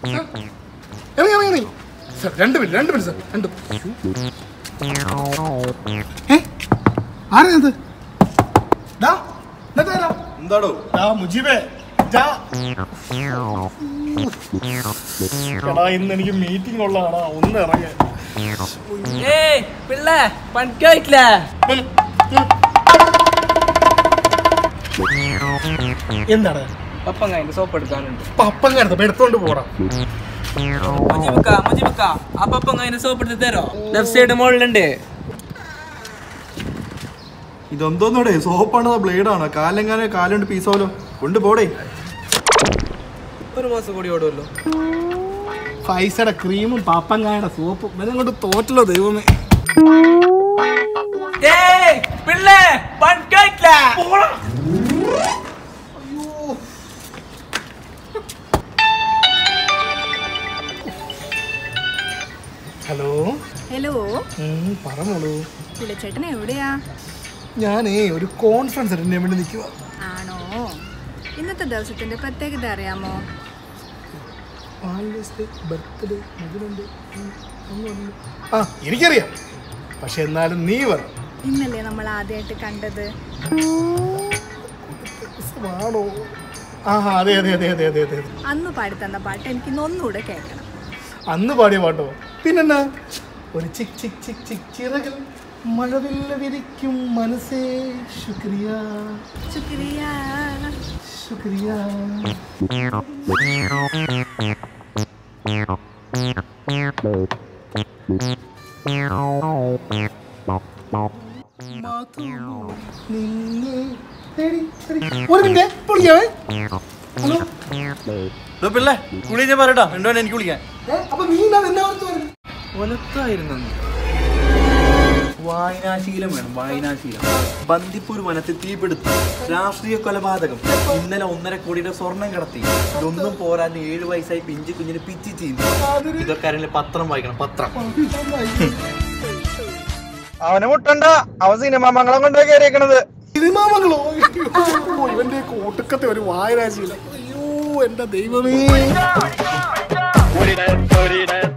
ഇറങ്ങി ഇറങ്ങി ഇറങ്ങി സർ രണ്ട് മിനിറ്റ് രണ്ട് മിനിറ്റ് സർ രണ്ട് ഏ ആരാ ഇത് ഡാ ഇതൊക്കെ ആരാ? എന്താടോ ഡാ മുജീബേ ജാ. എടാ ഇന്ന് എനിക്ക് മീറ്റിംഗ് ഉള്ളതാടാ ഒന്ന് ഇറങ്ങാൻ ഏയ് പിള്ളേ പണിക്കായിട്ടില്ലേ എന്താണ് പപ്പം കഴിഞ്ഞ സോപ്പ് എടുക്കാനുണ്ട് പപ്പം കിടന്നപ്പോ എടുത്തോണ്ട് പോടാ മുജിബക്ക മുജിബക്ക ആ പപ്പം കഴിഞ്ഞ സോപ്പ് എടുത്ത് തരോ ലെഫ്റ്റ് സൈഡ് മുകളിലുണ്ട് ഇതെന്തോന്നോടെ സോപ്പാണോ ബ്ലേഡാണോ കാലെങ്ങാനെ കാലുണ്ട് പീസാവല്ലോ കൊണ്ട് പോടേ ഒരു മാസം കൂടി ഓടുമല്ലോ പൈസയുടെ ക്രീമും പാപ്പങ്കായുടെ സോപ്പും ഇവനെ കൊണ്ട് തോറ്റല്ലോ ദൈവമേ ഏയ് പിള്ളേ പണിക്കായിട്ടില്ലേ ഹലോ ഹലോ ഉം, പറഞ്ഞോളൂ വിളിച്ചേട്ടൻ എവിടെയാ ഞാനേ ഒരു കോൺഫറൻസ് അറ്റൻഡ് ചെയ്യാൻ വേണ്ടി നിൽക്കുക ആണോ ഇന്നത്തെ ദിവസത്തിന്റെ പ്രത്യേകത അറിയാമോ ബർത്ത്ഡേ ആ എനിക്കറിയാം പക്ഷെ എന്നാലും നീ പറ ഇന്നല്ലേ നമ്മൾ ആദ്യമായിട്ട് കണ്ടത് ആണോ ആ അതെ അതെ അതെ അതെ അതെ അതെ അന്ന് പാടിത്തന്ന പാട്ട് എനിക്ക് ഇന്ന് ഒന്നുകൂടെ കേൾക്കണം അന്ന് പാടിയ പാട്ടോ പിന്നെന്നാ ഒരു ചിക് ചിക് ചിക് ചിക് ചിറകൾ മഴവില്ല വിരിക്കും മനസ്സേ ശുക്രിയ ശുക്രിയ ശുക്രിയ നിന്നെ തേടി തേടി. ഒരു മിനിറ്റ് വിളിക്കാവേ ഹലോ പിള്ളേ കുളി ഞാൻ പറയട്ടാ രണ്ടു എനിക്ക് വിളിക്കാൻ ഏ, അപ്പൊ നീ എന്നാ എന്നെ ഓർത്ത് വരുന്നത്? വനത്തായിരുന്നു വായനാശീലം വേണം വായനാശീലം ബന്ദിപ്പൂർ വനത്തിൽ തീപിടുത്തം രാഷ്ട്രീയ കൊലപാതകം ഇന്നലെ ഒന്നര കോടിയുടെ സ്വർണം കടത്തി ഇതൊന്നും പോരാൻ ഏഴ് വയസ്സായി പിഞ്ചു കുഞ്ഞിന് പിച്ചി ചെയ്യുന്നു ഇതൊക്കെ ആരെങ്കിലും പത്രം വായിക്കണം പത്രം അവനെ മുട്ടണ്ട അവൻ സിനിമ മംഗളം കൊണ്ടുപോയി കയറിയേക്കണത് സിനിമാമംഗളോ അയ്യോ, ഇവന്റെ കൂട്ടുക്കത്തെ ഒരു വായനാശീലം അയ്യോ എന്റെ ദൈവമേ Put it up, put it up,